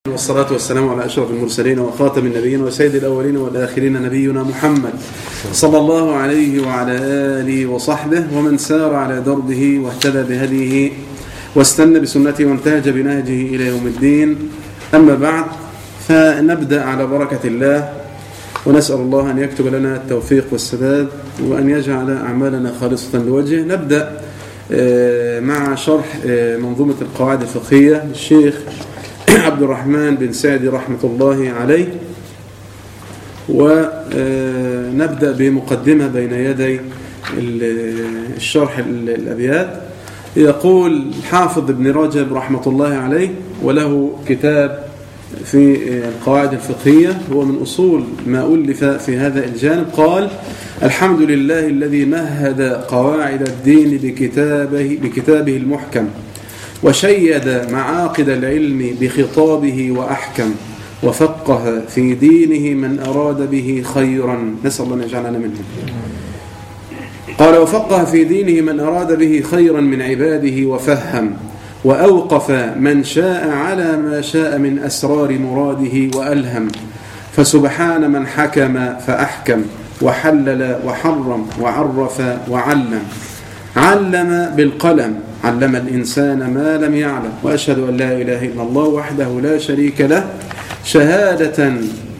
والصلاة والسلام على أشرف المرسلين وخاتم النبيين وسيد الأولين والآخرين نبينا محمد صلى الله عليه وعلى آله وصحبه ومن سار على دربه واهتدى بهديه واستنى بسنته وانتهج بنهجه إلى يوم الدين أما بعد فنبدأ على بركة الله ونسأل الله أن يكتب لنا التوفيق والسداد وأن يجعل أعمالنا خالصة لوجهه نبدأ آه، مع شرح آه، منظومة القواعد الفقهية للشيخ عبد الرحمن بن سعدي رحمة الله عليه ونبدأ بمقدمة بين يدي الشرح الأبيات يقول حافظ ابن رجب رحمة الله عليه وله كتاب في القواعد الفقهية هو من أصول ما ألف في هذا الجانب قال الحمد لله الذي مهد قواعد الدين بكتابه, بكتابه المحكم وشيد معاقد العلم بخطابه وأحكم وفقه في دينه من أراد به خيرا نسأل الله أن يجعلنا منهم قال وفقه في دينه من أراد به خيرا من عباده وفهم وأوقف من شاء على ما شاء من أسرار مراده وألهم فسبحان من حكم فأحكم وحلل وحرم وعرف وعلم علم بالقلم علم الإنسان ما لم يعلم وأشهد أن لا إله إلا الله وحده لا شريك له شهادة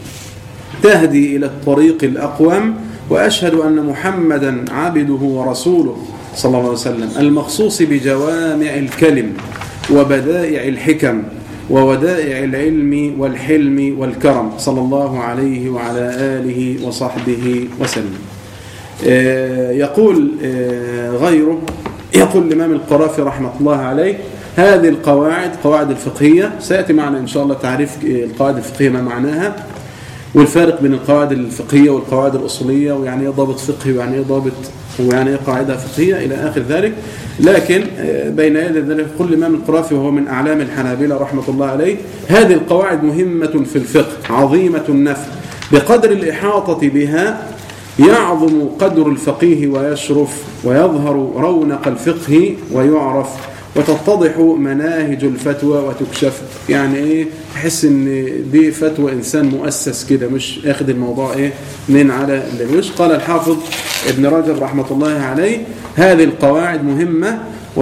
تهدي إلى الطريق الأقوم وأشهد أن محمدا عبده ورسوله صلى الله عليه وسلم المخصوص بجوامع الكلم وبدائع الحكم وودائع العلم والحلم والكرم صلى الله عليه وعلى آله وصحبه وسلم آه، يقول آه، غيره يقول الإمام القرافي رحمة الله عليه هذه القواعد قواعد الفقهية سيأتي معنا إن شاء الله تعريف القواعد الفقهية ما معناها والفارق بين القواعد الفقهية والقواعد الأصولية ويعني إيه ضابط فقهي ويعني إيه ضابط ويعني إيه قاعدة فقهية إلى آخر ذلك لكن آه، بين يدي ذلك يقول الإمام القرافي وهو من أعلام الحنابلة رحمة الله عليه هذه القواعد مهمة في الفقه عظيمة النفع بقدر الإحاطة بها يعظم قدر الفقيه ويشرف ويظهر رونق الفقه ويعرف وتتضح مناهج الفتوى وتكشف يعني ايه تحس ان دي فتوى انسان مؤسس كده مش اخد الموضوع ايه من على الوش قال الحافظ ابن رجب رحمة الله عليه هذه القواعد مهمة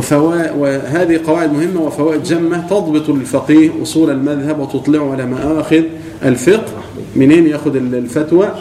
وهذه قواعد مهمة وفوائد جمة تضبط الفقيه أصول المذهب وتطلع على مآخذ الفقه منين ياخذ الفتوى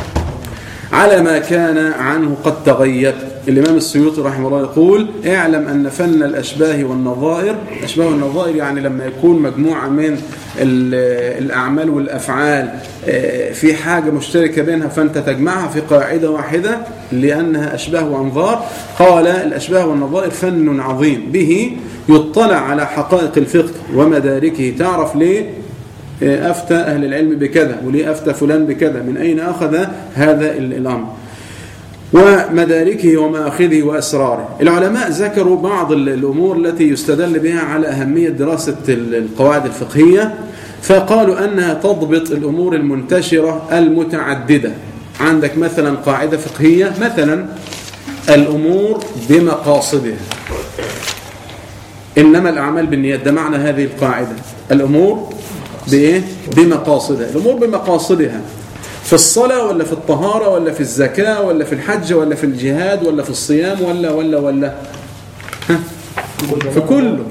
على ما كان عنه قد تغير الإمام السيوطي رحمه الله يقول اعلم أن فن الأشباه والنظائر الأشباه والنظائر يعني لما يكون مجموعة من الأعمال والأفعال آه، في حاجة مشتركة بينها فأنت تجمعها في قاعدة واحدة لأنها أشباه وأنظار قال الأشباه والنظائر فن عظيم به يطلع على حقائق الفقه ومداركه تعرف ليه أفتى أهل العلم بكذا وليه أفتى فلان بكذا من أين أخذ هذا الأمر ومداركه ومآخذه وأسراره العلماء ذكروا بعض الأمور التي يستدل بها على أهمية دراسة القواعد الفقهية فقالوا أنها تضبط الأمور المنتشرة المتعددة عندك مثلا قاعدة فقهية مثلا الأمور بمقاصدها إنما الأعمال بالنيات ده معنى هذه القاعدة الأمور بإيه؟ بمقاصدها الأمور بمقاصدها في الصلاة ولا في الطهارة ولا في الزكاة ولا في الحج ولا في الجهاد ولا في الصيام ولا ولا ولا ها؟ في كله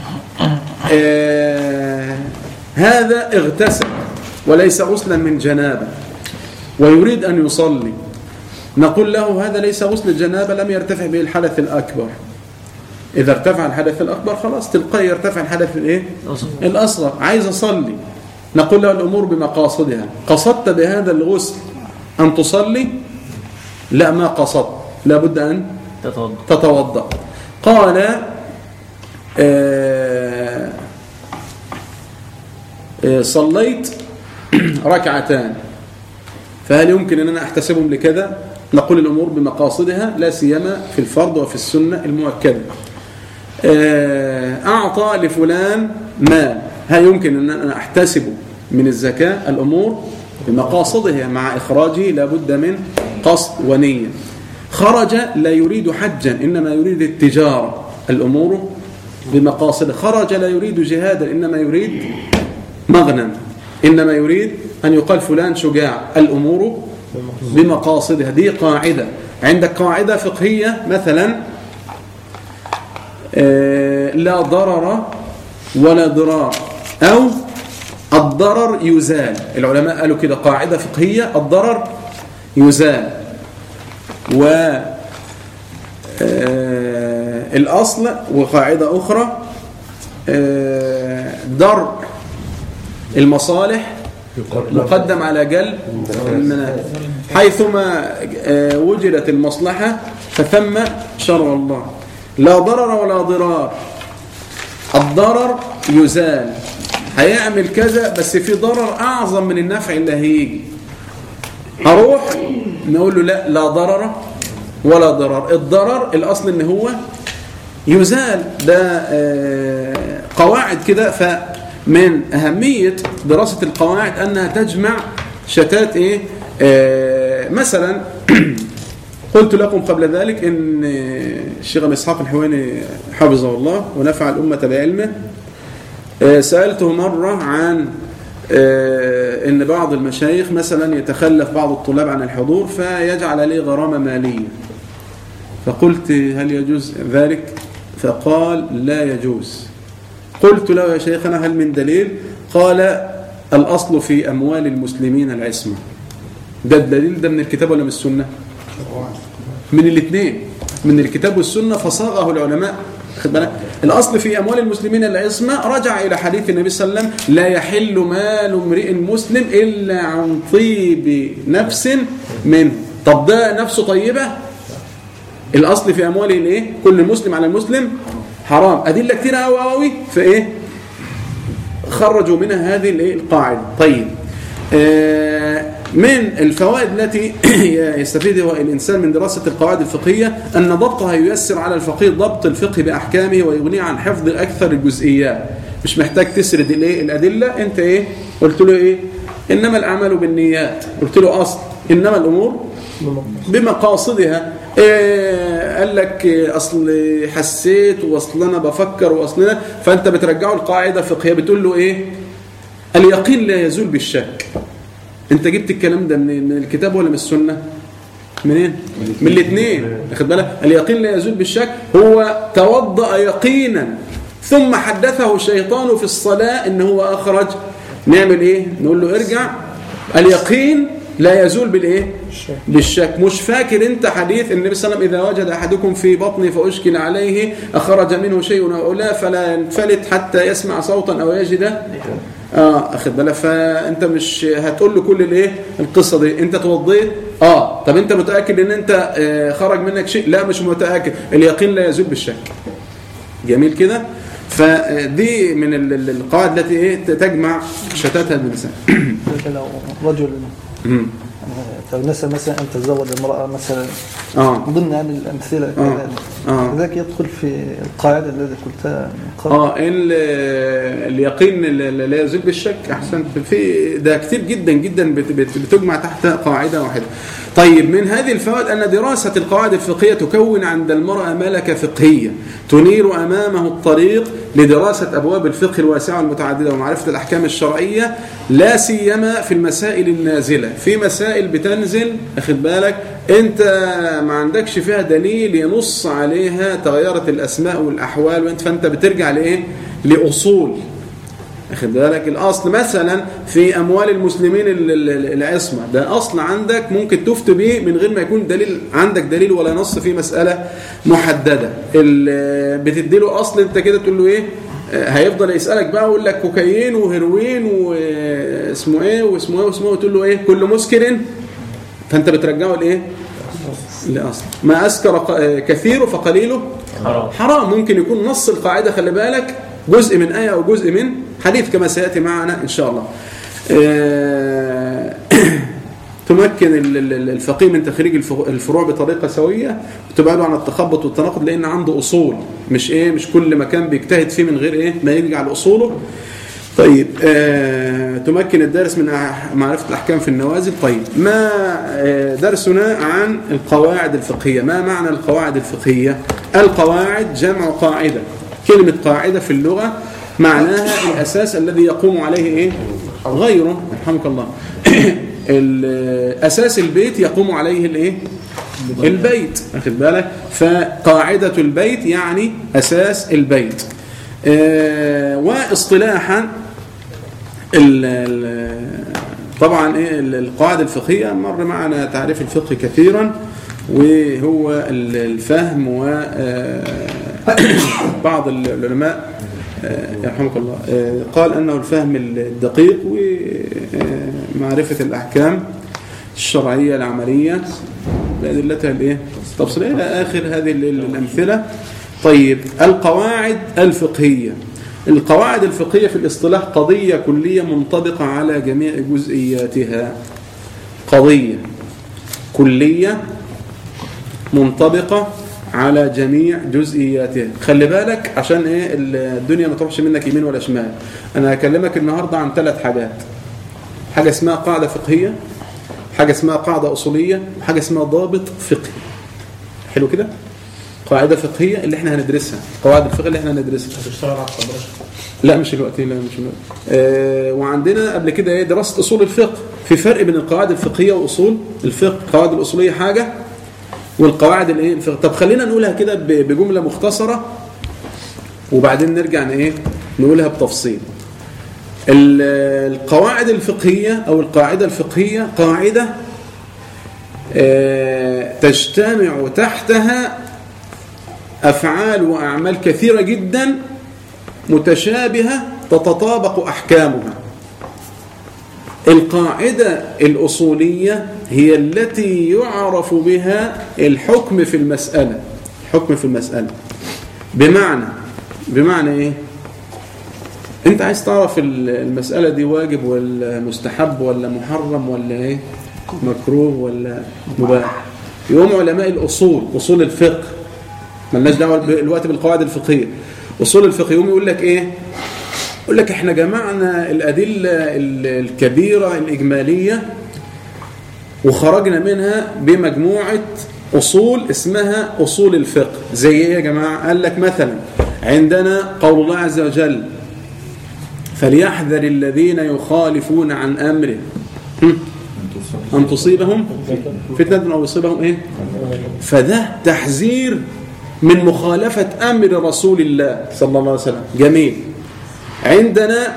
آه هذا اغتسل وليس غسلا من جنابه ويريد أن يصلي نقول له هذا ليس غسل الجنابة لم يرتفع به الحدث الأكبر إذا ارتفع الحدث الأكبر خلاص تلقائي يرتفع الحدث الإيه؟ الأصغر عايز أصلي نقول له الأمور بمقاصدها قصدت بهذا الغسل أن تصلي لا ما قصدت لابد أن تتوضأ, تتوضأ. قال آه آه صليت ركعتان فهل يمكن أن أنا أحتسبهم لكذا نقول الأمور بمقاصدها لا سيما في الفرض وفي السنة المؤكدة آه، أعطى لفلان مال هل يمكن أن أنا أحتسبه من الزكاة الأمور بمقاصدها مع إخراجه لابد من قصد ونية خرج لا يريد حجا إنما يريد التجارة الأمور بمقاصد خرج لا يريد جهادا إنما يريد مغنم إنما يريد أن يقال فلان شجاع الأمور بمقاصدها دي قاعدة عندك قاعدة فقهية مثلا آه، لا ضرر ولا ضرار أو الضرر يزال العلماء قالوا كده قاعدة فقهية الضرر يزال و آه، الأصل وقاعدة أخرى آه، در المصالح مقدم على جلب المنافع حيثما آه، وجدت المصلحة فثم شرع الله لا ضرر ولا ضرار الضرر يزال هيعمل كذا بس في ضرر أعظم من النفع اللي هيجي هروح نقول له لا لا ضرر ولا ضرر الضرر الأصل ان هو يزال ده آه، قواعد كده فمن أهمية دراسة القواعد أنها تجمع شتات إيه آه، مثلا قلت لكم قبل ذلك ان الشيخ ابي اسحاق الحويني حفظه الله ونفع الامه بعلمه آه، سالته مره عن آه، ان بعض المشايخ مثلا يتخلف بعض الطلاب عن الحضور فيجعل عليه غرامه ماليه فقلت هل يجوز ذلك فقال لا يجوز قلت له يا شيخنا هل من دليل قال الاصل في اموال المسلمين العصمه ده الدليل ده من الكتاب ولا من السنه من الاثنين من الكتاب والسنة فصاغه العلماء خد بالك الأصل في أموال المسلمين العصمة رجع إلى حديث النبي صلى الله عليه وسلم لا يحل مال امرئ مسلم إلا عن طيب نفس منه طب ده نفسه طيبة الأصل في أمواله الإيه كل مسلم على المسلم حرام أدلة كتير قوي قوي في إيه خرجوا منها هذه الإيه القاعدة طيب آه من الفوائد التي يستفيدها الإنسان من دراسة القواعد الفقهية أن ضبطها ييسر على الفقيه ضبط الفقه بأحكامه ويغنيه عن حفظ أكثر الجزئيات مش محتاج تسرد الايه الأدلة أنت إيه قلت له إيه إنما الأعمال بالنيات قلت له أصل إنما الأمور بمقاصدها إيه قال لك أصل حسيت وأصل أنا بفكر وأصل أنا فأنت بترجعه القاعدة الفقهية بتقول له إيه اليقين لا يزول بالشك انت جبت الكلام ده من من الكتاب ولا من السنه منين من الاثنين واخد بالك اليقين لا يزول بالشك هو توضأ يقينا ثم حدثه الشيطان في الصلاة ان هو اخرج نعمل ايه نقول له ارجع اليقين لا يزول بالايه بالشك مش فاكر انت حديث النبي صلى الله عليه وسلم اذا وجد احدكم في بطنه فاشكل عليه اخرج منه شيء او لا فلا ينفلت حتى يسمع صوتا او يجد اه اخد بالك فانت مش هتقول له كل الايه القصه دي انت توضيت اه طب انت متاكد ان انت آه خرج منك شيء لا مش متاكد اليقين لا يزول بالشك جميل كده فدي من ال- ال- القواعد التي ايه تجمع شتات هذا الانسان لو رجل مم. لو نسى مثلا ان تزوج امراه مثلا اه ضمن يعني الامثله آه. كذلك آه. ذاك يدخل في القاعده التي قلتها من قبل اه ال- اليقين ال- ال- لا يزول بالشك احسن في ده كتير جدا جدا بت- بت- بتجمع تحت قاعده واحده طيب من هذه الفوائد ان دراسه القواعد الفقهيه تكون عند المرء ملكه فقهيه تنير امامه الطريق لدراسه ابواب الفقه الواسعه المتعدده ومعرفه الاحكام الشرعيه لا سيما في المسائل النازله في مسائل بتنزل اخد بالك انت ما عندكش فيها دليل ينص عليها تغيرت الاسماء والاحوال وانت فانت بترجع لايه لاصول اخد بالك الاصل مثلا في اموال المسلمين ال- ال- العصمه ده اصل عندك ممكن تفتي به من غير ما يكون دليل عندك دليل ولا نص في مساله محدده ال- بتديله اصل انت كده تقول له ايه آه، هيفضل يسالك بقى ويقول لك كوكايين وهيروين واسمه ايه واسمه ايه واسمه ايه وتقول له ايه كل مسكر فانت بترجعه لايه لاصل ما اسكر ق- كثيره فقليله حرام حرام ممكن يكون نص القاعدة خلي بالك جزء من آية أو جزء من حديث كما سيأتي معنا إن شاء الله آه، تمكن ال- ال- الفقيه من تخريج الف- الفروع بطريقة سوية وتبعده عن التخبط والتناقض لأن عنده أصول مش إيه مش كل مكان بيجتهد فيه من غير إيه ما يرجع لأصوله طيب آه، تمكن الدارس من أح- معرفة الأحكام في النوازل طيب ما آه، درسنا عن القواعد الفقهية ما معنى القواعد الفقهية القواعد جمع قاعدة كلمة قاعدة في اللغة معناها الأساس الذي يقوم عليه إيه؟ غيره رحمك الله ال- أساس البيت يقوم عليه الإيه؟ البيت أخذ بالك فقاعدة البيت يعني أساس البيت آه، واصطلاحا ال- ال- طبعا ايه ال- القواعد الفقهيه مر معنا تعريف الفقه كثيرا وهو ال- الفهم وبعض العلماء آه، يرحمك الله آه، قال انه الفهم الدقيق ومعرفه الاحكام الشرعيه العمليه بادلتها الايه التفصيليه الى اخر هذه ال- ال- الامثله طيب القواعد الفقهيه القواعد الفقهيه في الاصطلاح قضيه كليه منطبقه على جميع جزئياتها قضيه كليه منطبقه على جميع جزئياتها خلي بالك عشان ايه الدنيا ما تروحش منك يمين ولا شمال انا هكلمك النهارده عن ثلاث حاجات حاجه اسمها قاعده فقهيه حاجه اسمها قاعده اصوليه وحاجه اسمها ضابط فقهي حلو كده قاعده فقهيه اللي احنا هندرسها قواعد الفقه اللي احنا هندرسها هتشتغل على الصبر لا مش الوقت لا مش الوقت آه وعندنا قبل كده ايه دراسه اصول الفقه في فرق بين القواعد الفقهيه واصول الفقه القواعد الاصوليه حاجه والقواعد الايه الفقه طب خلينا نقولها كده ب- بجمله مختصره وبعدين نرجع ن- ايه نقولها بتفصيل ال- القواعد الفقهيه او القاعده الفقهيه قاعده آه، تجتمع تحتها افعال واعمال كثيره جدا متشابهة تتطابق أحكامها القاعدة الأصولية هي التي يعرف بها الحكم في المسألة الحكم في المسألة بمعنى بمعنى إيه؟ أنت عايز تعرف ال- المسألة دي واجب ولا مستحب ولا محرم ولا إيه؟ مكروه ولا مباح يقوم علماء الأصول أصول الفقه ملناش دعوه دلوقتي بالقواعد الفقهيه اصول الفقه يقوم يقول لك ايه يقول لك احنا جمعنا الادله ال- الكبيره الاجماليه وخرجنا منها بمجموعه اصول اسمها اصول الفقه زي ايه يا جماعه قال لك مثلا عندنا قول الله عز وجل فليحذر الذين يخالفون عن امره هم؟ ان تصيبهم فتنه او يصيبهم ايه فده تحذير من مخالفة أمر رسول الله صلى الله عليه وسلم جميل عندنا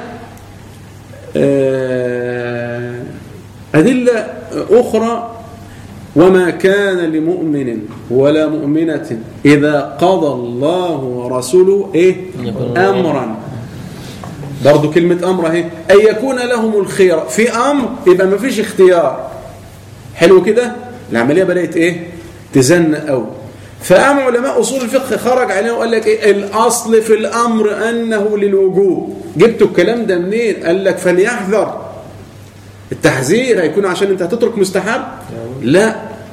آه، أدلة أخرى وما كان لمؤمن ولا مؤمنة إذا قضى الله ورسوله إيه أمرا برضو كلمة أمر اهي أن يكون لهم الخير في أمر يبقى ما فيش اختيار حلو كده العملية بدأت إيه تزنق قوي فقام علماء أصول الفقه خرج عليه وقال لك إيه الأصل في الأمر أنه للوجوب جبتوا الكلام ده منين قال لك فليحذر التحذير هيكون عشان انت هتترك مستحب لا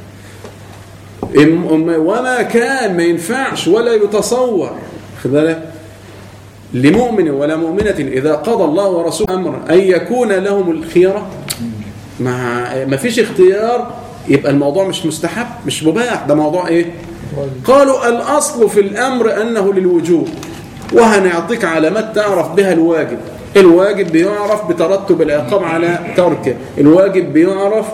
إم- أم- وما كان ما ينفعش ولا يتصور خد بالك لمؤمن ولا مؤمنة إذا قضى الله ورسوله أمرا أن يكون لهم الخيرة ما ما فيش اختيار يبقى الموضوع مش مستحب مش مباح ده موضوع ايه قالوا الأصل في الأمر أنه للوجوب وهنعطيك علامات تعرف بها الواجب الواجب بيعرف بترتب العقاب على تركه الواجب بيعرف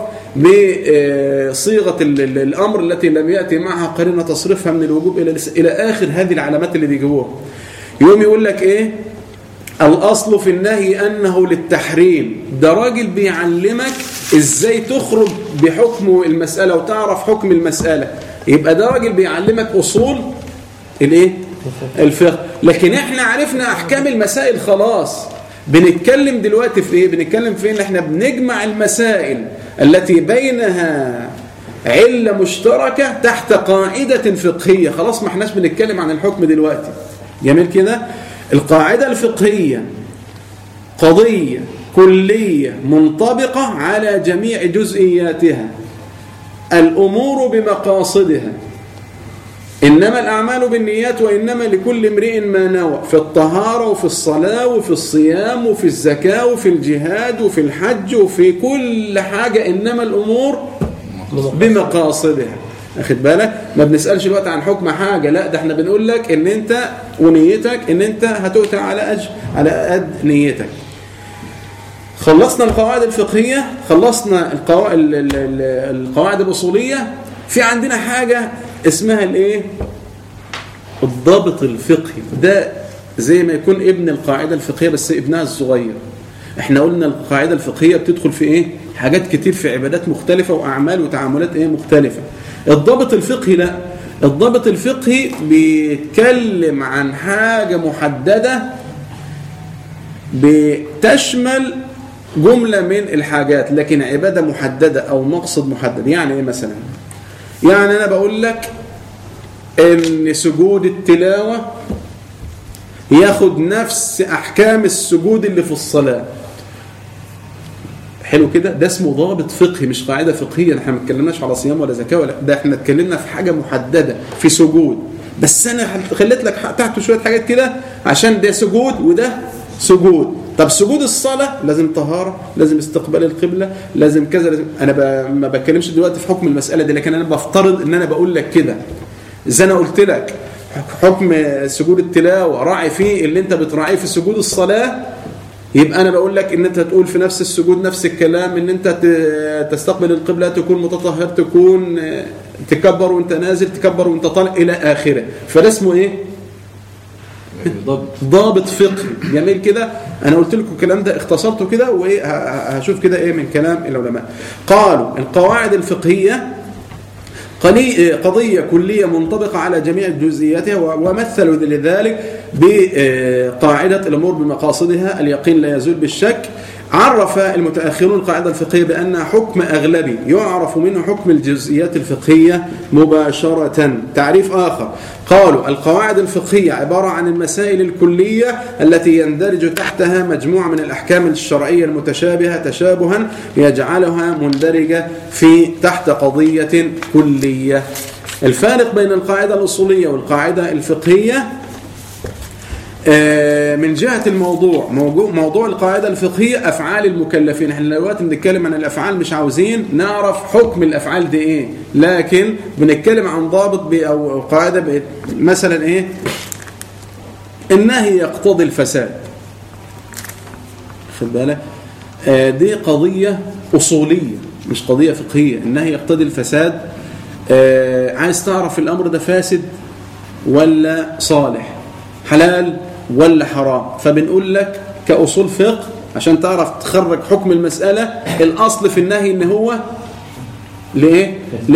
بصيغة ال- ال- الأمر التي لم يأتي معها قرينة تصرفها من الوجوب إلى إلى آخر هذه العلامات اللي بيجيبوها يقوم يقول لك إيه الأصل في النهي أنه للتحريم ده راجل بيعلمك إزاي تخرج بحكم المسألة وتعرف حكم المسألة يبقى ده راجل بيعلمك أصول الإيه؟ الفقه لكن إحنا عرفنا أحكام المسائل خلاص بنتكلم دلوقتي في إيه؟ بنتكلم في إن إحنا بنجمع المسائل التي بينها علة مشتركة تحت قاعدة فقهية خلاص ما احناش بنتكلم عن الحكم دلوقتي جميل كده القاعدة الفقهية قضية كلية منطبقة على جميع جزئياتها الأمور بمقاصدها إنما الأعمال بالنيات وإنما لكل امرئ ما نوى في الطهارة وفي الصلاة وفي الصيام وفي الزكاة وفي الجهاد وفي الحج وفي كل حاجة إنما الأمور بمقاصدها أخذ بالك ما بنسالش الوقت عن حكم حاجه لا ده احنا بنقول لك ان انت ونيتك ان انت هتؤتى على اجر على قد نيتك خلصنا القواعد الفقهيه خلصنا القواعد القواعد الاصوليه في عندنا حاجه اسمها الايه الضابط الفقهي ده زي ما يكون ابن القاعده الفقهيه بس ابنها الصغير احنا قلنا القاعده الفقهيه بتدخل في ايه حاجات كتير في عبادات مختلفه واعمال وتعاملات ايه مختلفه الضابط الفقهي لا الضابط الفقهي بيتكلم عن حاجه محدده بتشمل جمله من الحاجات لكن عباده محدده او مقصد محدد يعني ايه مثلا يعني انا بقول لك ان سجود التلاوه ياخد نفس احكام السجود اللي في الصلاه حلو كده ده اسمه ضابط فقهي مش قاعده فقهيه احنا ما اتكلمناش على صيام ولا زكاه ولا ده احنا اتكلمنا في حاجه محدده في سجود بس انا خليت لك تحته شويه حاجات كده عشان ده سجود وده سجود طب سجود الصلاه لازم طهاره لازم استقبال القبله لازم كذا لازم انا ب... ما بتكلمش دلوقتي في حكم المساله دي لكن انا بفترض ان انا بقول لك كده زي انا قلت لك حكم سجود التلاوه راعي فيه اللي انت بتراعيه في سجود الصلاه يبقى انا بقول لك ان انت تقول في نفس السجود نفس الكلام ان انت تستقبل القبله تكون متطهر تكون تكبر وانت نازل تكبر وانت طالع الى اخره فده اسمه ايه ضابط ضابط فقهي جميل كده انا قلت لكم الكلام ده اختصرته كده وايه هشوف كده ايه من كلام العلماء قالوا القواعد الفقهيه قضية كلية منطبقة على جميع جزئياتها ومثلوا لذلك بقاعدة الأمور بمقاصدها اليقين لا يزول بالشك عرف المتأخرون القاعدة الفقهية بأن حكم أغلبي يعرف منه حكم الجزئيات الفقهية مباشرة تعريف آخر قالوا القواعد الفقهية عبارة عن المسائل الكلية التي يندرج تحتها مجموعة من الأحكام الشرعية المتشابهة تشابها يجعلها مندرجة في تحت قضية كلية الفارق بين القاعدة الأصولية والقاعدة الفقهية من جهة الموضوع موضوع القاعدة الفقهية أفعال المكلفين احنا دلوقتي بنتكلم عن الأفعال مش عاوزين نعرف حكم الأفعال دي إيه لكن بنتكلم عن ضابط أو قاعدة مثلا إيه النهي يقتضي الفساد خد بالك آه دي قضية أصولية مش قضية فقهية النهي يقتضي الفساد آه عايز تعرف الأمر ده فاسد ولا صالح حلال ولا حرام فبنقول لك كأصول فقه عشان تعرف تخرج حكم المسألة الأصل في النهي إن هو لإيه؟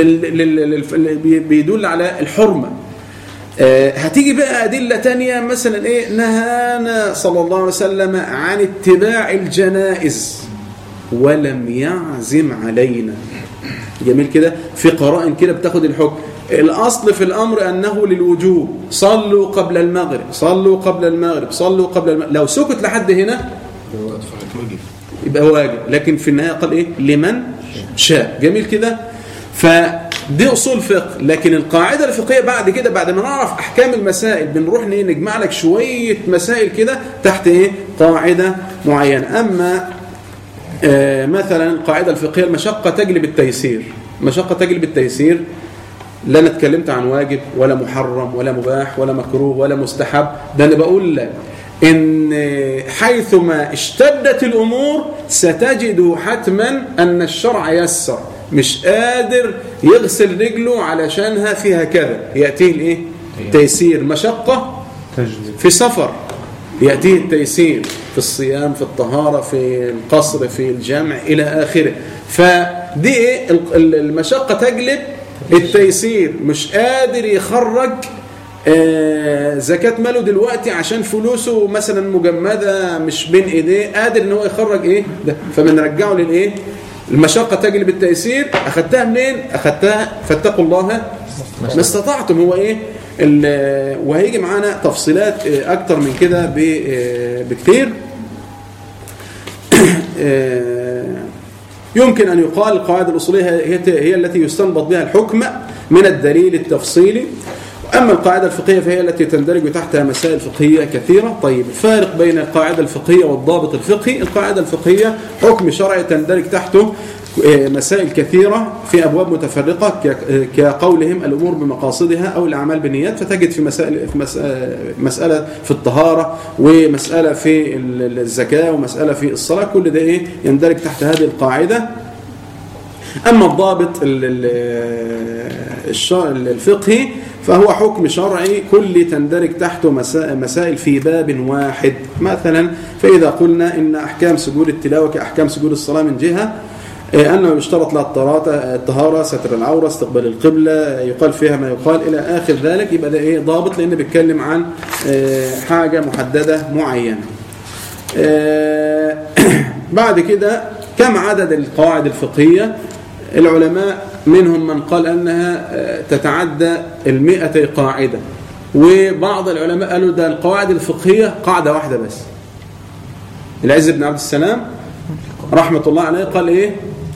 بيدل على الحرمة آه هتيجي بقى أدلة تانية مثلا إيه نهانا صلى الله عليه وسلم عن اتباع الجنائز ولم يعزم علينا جميل كده في قرائن كده بتاخد الحكم الأصل في الأمر أنه للوجوب صلوا قبل المغرب صلوا قبل المغرب صلوا قبل المغرب لو سكت لحد هنا يبقى واجب لكن في النهاية قال إيه لمن شاء جميل كده فدي أصول فقه لكن القاعدة الفقهية بعد كده بعد ما نعرف أحكام المسائل بنروح نجمع لك شوية مسائل كده تحت إيه قاعدة معينة أما آه مثلا القاعدة الفقهية المشقة تجلب التيسير مشقة تجلب التيسير لا انا اتكلمت عن واجب ولا محرم ولا مباح ولا مكروه ولا مستحب ده انا بقول لك ان حيثما اشتدت الامور ستجد حتما ان الشرع يسر مش قادر يغسل رجله علشانها فيها كذا ياتيه الايه تيسير مشقه في سفر ياتيه التيسير في الصيام في الطهاره في القصر في الجمع الى اخره فدي ايه المشقه تجلب التيسير مش قادر يخرج آه زكاة ماله دلوقتي عشان فلوسه مثلا مجمدة مش بين ايديه قادر ان هو يخرج ايه ده فبنرجعه للايه المشقة تجلب التيسير اخدتها منين اخدتها فاتقوا الله ما استطعتم هو ايه وهيجي معانا تفصيلات اكتر من كده بكتير يمكن أن يقال القواعد الأصولية هي, هي التي يستنبط بها الحكم من الدليل التفصيلي أما القاعدة الفقهية فهي التي تندرج تحتها مسائل فقهية كثيرة طيب الفارق بين القاعدة الفقهية والضابط الفقهي القاعدة الفقهية حكم شرعي تندرج تحته آه، مسائل كثيرة في أبواب متفرقة ك- آه، كقولهم الأمور بمقاصدها أو الأعمال بالنيات فتجد في مسائل في مس- آه، مسألة في الطهارة ومسألة في ال- الزكاة ومسألة في الصلاة كل ده إيه يندرج تحت هذه القاعدة أما الضابط ال- ال- الش- الفقهي فهو حكم شرعي كل تندرج تحته مسا- مسائل في باب واحد مثلا فإذا قلنا إن أحكام سجود التلاوة كأحكام سجود الصلاة من جهة آه، أنه يشترط لها الطهارة الطهارة ستر العورة استقبال القبلة يقال فيها ما يقال إلى آخر ذلك يبقى ده إيه ضابط لأنه بيتكلم عن آه، حاجة محددة معينة آه، بعد كده كم عدد القواعد الفقهية العلماء منهم من قال أنها آه، تتعدى المئة قاعدة وبعض العلماء قالوا ده القواعد الفقهية قاعدة واحدة بس العز بن عبد السلام رحمة الله عليه قال إيه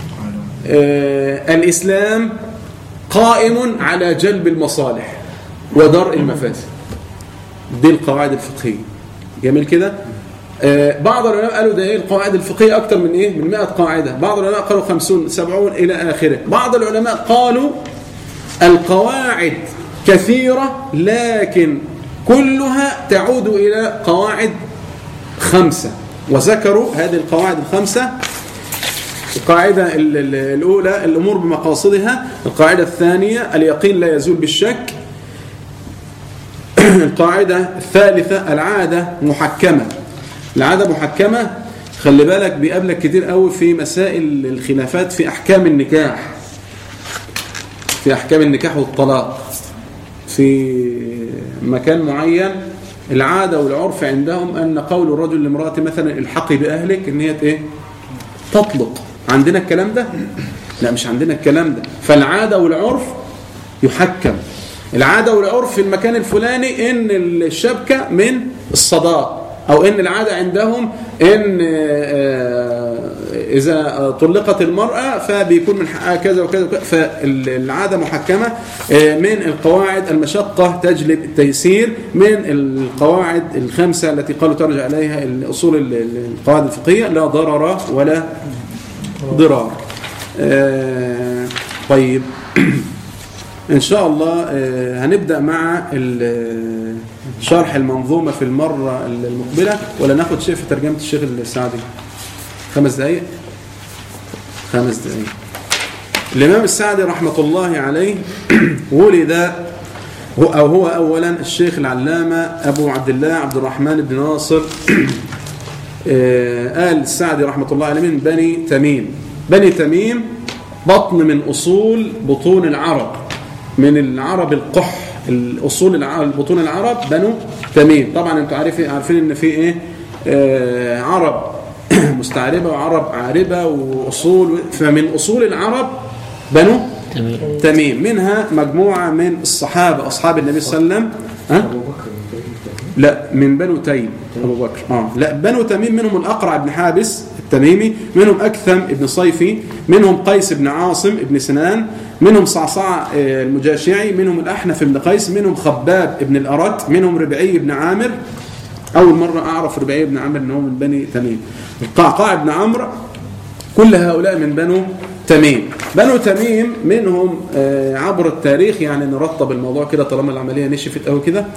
آه الإسلام قائم على جلب المصالح ودرء المفاسد دي القواعد الفقهية جميل كده آه بعض العلماء قالوا ده ايه القواعد الفقهية أكثر من ايه من 100 قاعدة بعض العلماء قالوا 50 70 إلى آخره بعض العلماء قالوا القواعد كثيرة لكن كلها تعود إلى قواعد خمسة وذكروا هذه القواعد الخمسة القاعدة ال- ال- الأولى الأمور بمقاصدها القاعدة الثانية اليقين لا يزول بالشك القاعدة الثالثة العادة محكمة العادة محكمة خلي بالك بيقابلك كتير قوي في مسائل الخلافات في أحكام النكاح في أحكام النكاح والطلاق في مكان معين العادة والعرف عندهم أن قول الرجل لامرأته مثلا الحقي بأهلك إن هي إيه تطلق عندنا الكلام ده لا مش عندنا الكلام ده فالعادة والعرف يحكم العادة والعرف في المكان الفلاني ان الشبكة من الصداق او ان العادة عندهم ان آه، اذا طلقت المرأة فبيكون من حقها كذا وكذا وكذا فالعادة محكمة آه، من القواعد المشقة تجلب التيسير من القواعد الخمسة التي قالوا ترجع إليها الأصول ال- ال- القواعد الفقهية لا ضرر ولا ضرار آه، طيب إن شاء الله آه، هنبدأ مع ال- شرح المنظومة في المرة المقبلة ولا ناخد شيء في ترجمة الشيخ السعدي خمس دقايق خمس دقايق الإمام السعدي رحمة الله عليه ولد هو أو هو أولا الشيخ العلامة أبو عبد الله عبد الرحمن بن ناصر آه، آل السعدي رحمة الله عليه من بني تميم بني تميم بطن من أصول بطون العرب من العرب القح الأصول العرب بطون العرب بنو تميم طبعا انتوا عارفين عارفين ان في ايه آه، عرب مستعربة وعرب عاربة وأصول فمن أصول العرب بنو تمام تميم منها مجموعة من الصحابة أصحاب النبي صلى الله عليه وسلم ها؟ لا من بنو تيم أبو بكر آه. لا بنو تميم منهم الأقرع بن حابس التميمي منهم أكثم بن صيفي منهم قيس بن عاصم بن سنان منهم صعصع آه، المجاشعي منهم الأحنف بن قيس منهم خباب بن الأرت منهم ربعي بن عامر أول مرة أعرف ربعي بن عامر أنه من بني تميم القعقاع بن عمرو كل هؤلاء من بنو تميم بنو تميم منهم آه، عبر التاريخ يعني نرتب الموضوع كده طالما العملية نشفت قوي كده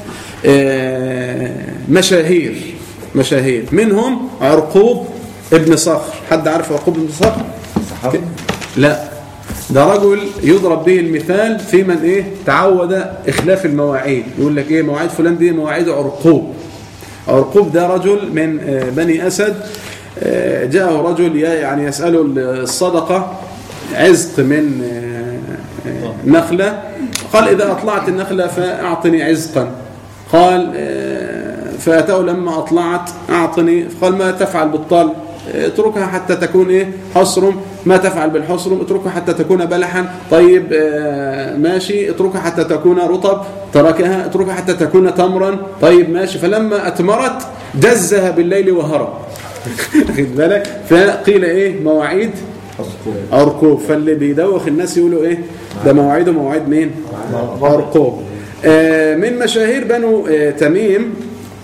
آه، مشاهير مشاهير منهم عرقوب ابن صخر حد عارف عرقوب ابن صخر ك- لا ده رجل يضرب به المثال في من ايه تعود اخلاف المواعيد يقول لك ايه مواعيد فلان دي مواعيد عرقوب عرقوب ده رجل من آه، بني أسد آه، جاءه رجل ي- يعني يسأله الصدقة عزق من آه، آه، نخلة قال إذا أطلعت النخلة فأعطني عزقا قال آه، فأتاه لما أطلعت أعطني قال ما تفعل بالطال اتركها حتى تكون ايه حصرم ما تفعل بالحصرم اتركها حتى تكون بلحا طيب آه، ماشي اتركها حتى تكون رطب تركها اتركها حتى تكون تمرا طيب ماشي فلما أتمرت جزها بالليل وهرب خد بالك فقيل ايه مواعيد أرقوب فاللي بيدوخ الناس يقولوا ايه ده مواعيده مواعيد مين أرقوب آه، من مشاهير بنو آه، تميم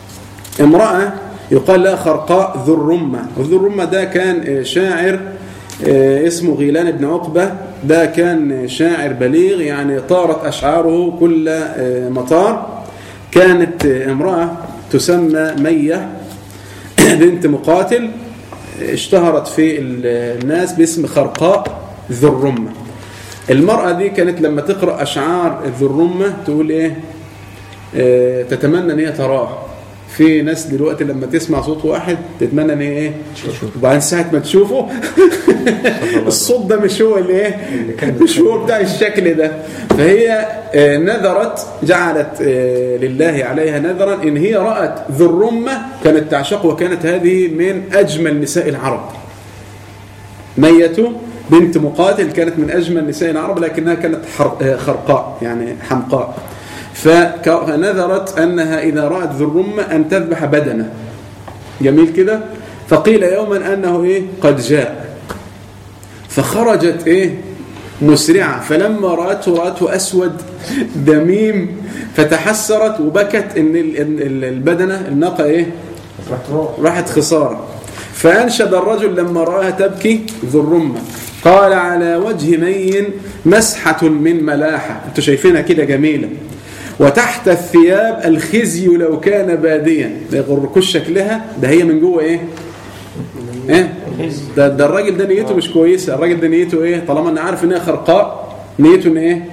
امرأة يقال لها خرقاء ذو الرمة وذو الرمة ده كان آه، شاعر آه، اسمه غيلان بن عقبة ده كان شاعر بليغ يعني طارت أشعاره كل آه، مطار كانت آه، امرأة تسمى مية بنت مقاتل اشتهرت في الناس باسم خرقاء ذو الرمة المرأة دي كانت لما تقرأ أشعار ذو الرمة تقول إيه آه، تتمنى ان هي تراه في ناس دلوقتي لما تسمع صوت واحد تتمنى ان هي ايه وبعدين ساعه ما تشوفه الصوت ده مش هو اللي ايه مش هو بتاع الشكل ده فهي آه، نذرت جعلت آه، لله عليها نذرا ان هي رات ذو الرمه كانت تعشق وكانت هذه من اجمل نساء العرب ميته بنت مقاتل كانت من اجمل نساء العرب لكنها كانت حر- خرقاء يعني حمقاء فك- فنذرت أنها إذا رأت ذو الرمة أن تذبح بدنه جميل كده فقيل يوما أنه إيه قد جاء فخرجت إيه مسرعة فلما رأته رأته أسود دميم فتحسرت وبكت إن ال- ال- ال- البدنة الناقة إيه راحت خسارة فأنشد الرجل لما رآها تبكي ذو الرمة قال على وجه مين مسحة من ملاحة انتوا شايفينها كده جميلة وتحت الثياب الخزي لو كان باديا ما يغركوش شكلها ده هي من جوه ايه ايه ده, ده الراجل ده نيته مش كويسه الراجل ده نيته ايه طالما انا عارف ان هي خرقاء نيته ان ايه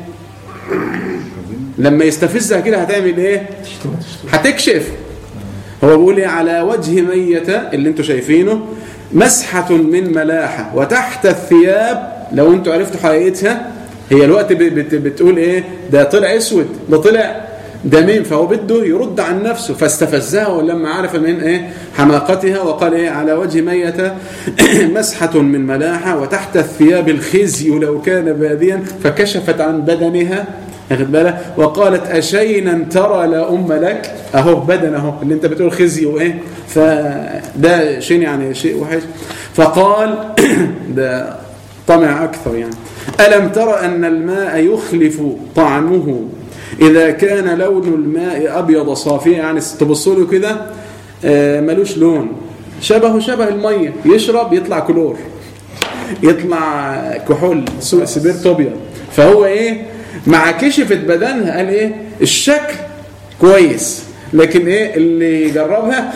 لما يستفزها كده هتعمل ايه هتكشف هو بيقول ايه على وجه ميتة اللي انتوا شايفينه مسحة من ملاحة وتحت الثياب لو انتوا عرفتوا حقيقتها هي الوقت ب- بت بتقول ايه ده طلع اسود ده طلع دميم فهو بده يرد عن نفسه فاستفزها ولما عرف من ايه حماقتها وقال ايه على وجه ميتة مسحة من ملاحة وتحت الثياب الخزي لو كان باديا فكشفت عن بدنها واخد بالك وقالت أشينا ترى لا أم لك أهو بدن أهو اللي أنت بتقول خزي وإيه فده شيء يعني شيء وحش فقال ده طمع أكثر يعني ألم ترى أن الماء يخلف طعمه إذا كان لون الماء أبيض صافيا يعني تبصوا له كده آه، ملوش لون شبهه شبه المية يشرب يطلع كلور يطلع كحول سوء سبيرت ابيض فهو ايه مع كشفت بدنها قال ايه الشكل كويس لكن ايه اللي جربها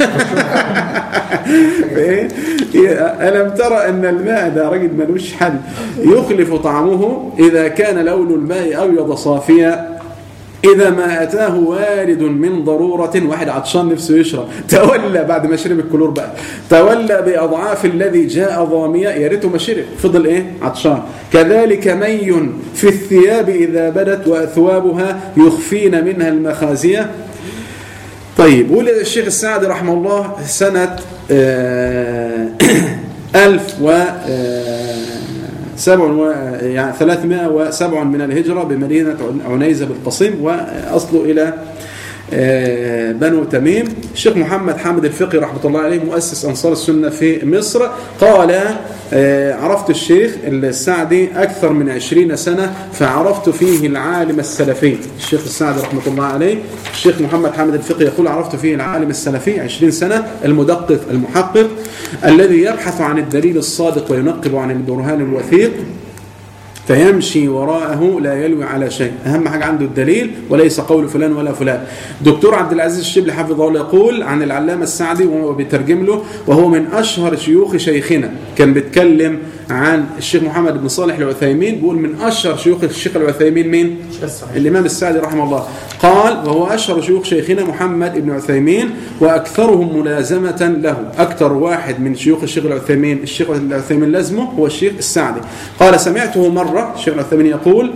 ايه الم ترى ان الماء ده راجل ملوش حل يخلف طعمه اذا كان لون الماء ابيض صافيا إذا ما أتاه وارد من ضرورة واحد عطشان نفسه يشرب تولى بعد ما شرب الكلور بقى تولى بأضعاف الذي جاء ضامية يا ريته ما شرب فضل إيه عطشان كذلك مي في الثياب إذا بدت وأثوابها يخفين منها المخازية طيب ولد الشيخ السعدي رحمه الله سنة آه، ألف و آه، سبع و... يعني 307 من الهجرة بمدينة عنيزة بالقصيم وأصله إلى آه، بنو تميم الشيخ محمد حامد الفقي رحمة الله عليه مؤسس أنصار السنة في مصر قال آه، عرفت الشيخ السعدي أكثر من عشرين سنة فعرفت فيه العالم السلفي الشيخ السعدي رحمة الله عليه الشيخ محمد حامد الفقي يقول عرفت فيه العالم السلفي عشرين سنة المدقق المحقق الذي يبحث عن الدليل الصادق وينقب عن البرهان الوثيق فيمشي وراءه لا يلوي على شيء أهم حاجة عنده الدليل وليس قول فلان ولا فلان دكتور عبد العزيز الشبلي حفظه الله يقول عن العلامة السعدي وهو بيترجم له وهو من أشهر شيوخ شيخنا كان بيتكلم عن الشيخ محمد بن صالح العثيمين بيقول من أشهر شيوخ الشيخ العثيمين مين؟ الإمام السعدي رحمه الله قال وهو أشهر شيوخ شيخنا محمد بن عثيمين وأكثرهم ملازمة له أكثر واحد من شيوخ الشيخ العثيمين الشيخ العثيمين لازمه هو الشيخ السعدي قال سمعته مرة الشيخ العثيمين يقول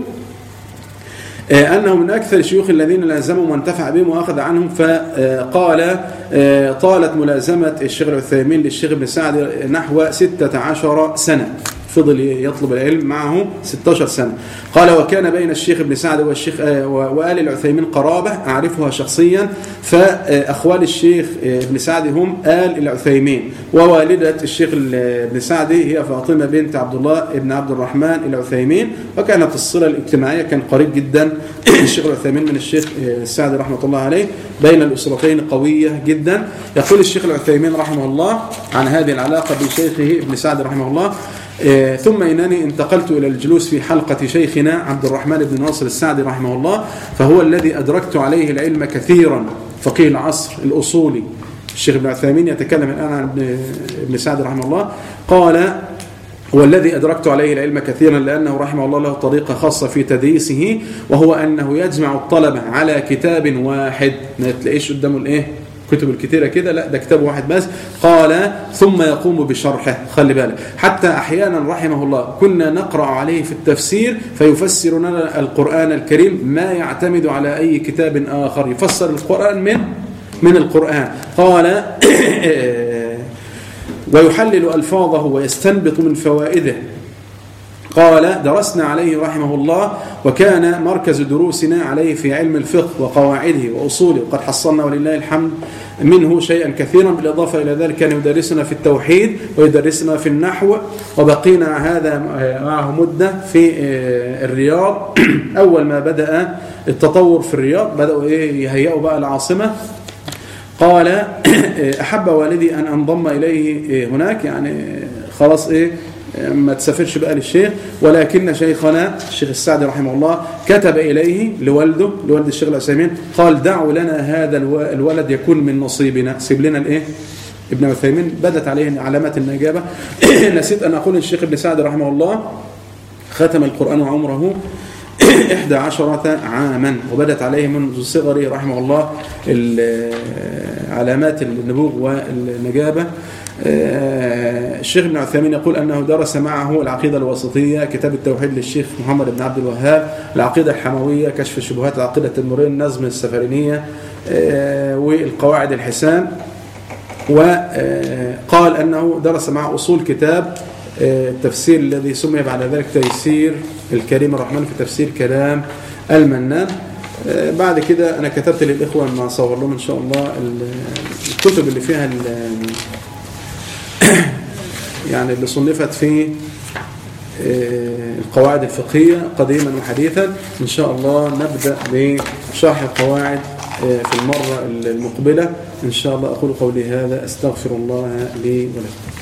آه، أنه من أكثر الشيوخ الذين لازمهم وانتفع بهم وأخذ عنهم فقال آه، طالت ملازمة الشيخ العثيمين للشيخ ابن سعد نحو 16 سنة فضل يطلب العلم معه 16 سنة قال وكان بين الشيخ ابن سعد والشيخ آه، وآل العثيمين قرابة أعرفها شخصيا فأخوال الشيخ آه، ابن سعد هم آل العثيمين ووالدة الشيخ ابن سعد هي فاطمة بنت عبد الله ابن عبد الرحمن العثيمين وكانت الصلة الاجتماعية كان قريب جدا الشيخ العثيمين من الشيخ آه، السعدي رحمة الله عليه بين الأسرتين قوية جدا يقول الشيخ العثيمين رحمه الله عن هذه العلاقة بشيخه ابن سعد رحمه الله آه، ثم إنني انتقلت إلى الجلوس في حلقة شيخنا عبد الرحمن بن ناصر السعدي رحمه الله فهو الذي أدركت عليه العلم كثيرا فقيه العصر الأصولي الشيخ ابن عثيمين يتكلم الآن عن ابن- ابن سعد رحمه الله قال هو الذي أدركت عليه العلم كثيرا لأنه رحمه الله له طريقة خاصة في تدريسه وهو أنه يجمع الطلبة على كتاب واحد ما تلاقيش قدامه الإيه كتب الكثيرة كده لا ده كتاب واحد بس قال ثم يقوم بشرحه خلي بالك حتى أحيانا رحمه الله كنا نقرأ عليه في التفسير فيفسر لنا القرآن الكريم ما يعتمد على أي كتاب آخر يفسر القرآن من من القرآن قال ويحلل ألفاظه ويستنبط من فوائده قال درسنا عليه رحمه الله وكان مركز دروسنا عليه في علم الفقه وقواعده وأصوله وقد حصلنا ولله الحمد منه شيئا كثيرا بالإضافة إلى ذلك كان يدرسنا في التوحيد ويدرسنا في النحو وبقينا هذا معه مدة في الرياض أول ما بدأ التطور في الرياض بدأوا إيه يهيئوا بقى العاصمة قال أحب والدي أن أنضم إليه هناك يعني خلاص إيه ما تسافرش بقى للشيخ ولكن شيخنا الشيخ السعدي رحمه الله كتب إليه لوالده لوالد الشيخ العثيمين قال دعوا لنا هذا الولد يكون من نصيبنا سيب لنا الإيه ابن عثيمين بدت عليه علامات النجابة نسيت أن أقول الشيخ ابن سعد رحمه الله ختم القرآن عمره إحدى عشرة عاما وبدت عليه منذ صغره رحمه الله علامات النبوغ والنجابة الشيخ ابن عثيمين يقول أنه درس معه العقيدة الوسطية كتاب التوحيد للشيخ محمد بن عبد الوهاب العقيدة الحموية كشف الشبهات العقيدة التدمرين نظم السفرينية والقواعد الحسان وقال أنه درس مع أصول كتاب التفسير الذي سمي بعد ذلك تيسير الكريم الرحمن في تفسير كلام المنان بعد كده أنا كتبت للإخوة أن أصور لهم إن شاء الله الكتب اللي فيها يعني اللي صنفت في القواعد الفقهية قديما وحديثا إن شاء الله نبدأ بشرح القواعد في المرة المقبلة إن شاء الله أقول قولي هذا أستغفر الله لي ولكم